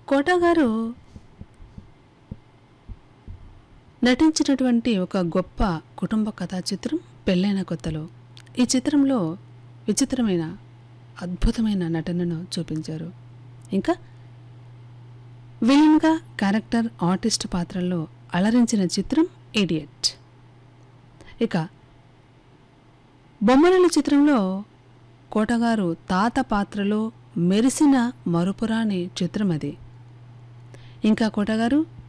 quota గారు నటించినటువంటి ఒక గొప్ప కుటుంబ కథా చిత్రం పెళ్ళైన కొత్తలో ఈ చిత్రంలో విచిత్రమైన అద్భుతమైన నటనను చూపించారు ఇంకా విలన్గా క్యారెక్టర్ ఆర్టిస్ట్ పాత్రల్లో అలరించిన చిత్రం ఇడియట్ ఇక బొమ్మనల చిత్రంలో కోటగారు తాత పాత్రలో మెరిసిన మరుపురాని చిత్రం అది ఇంకా కోటగారు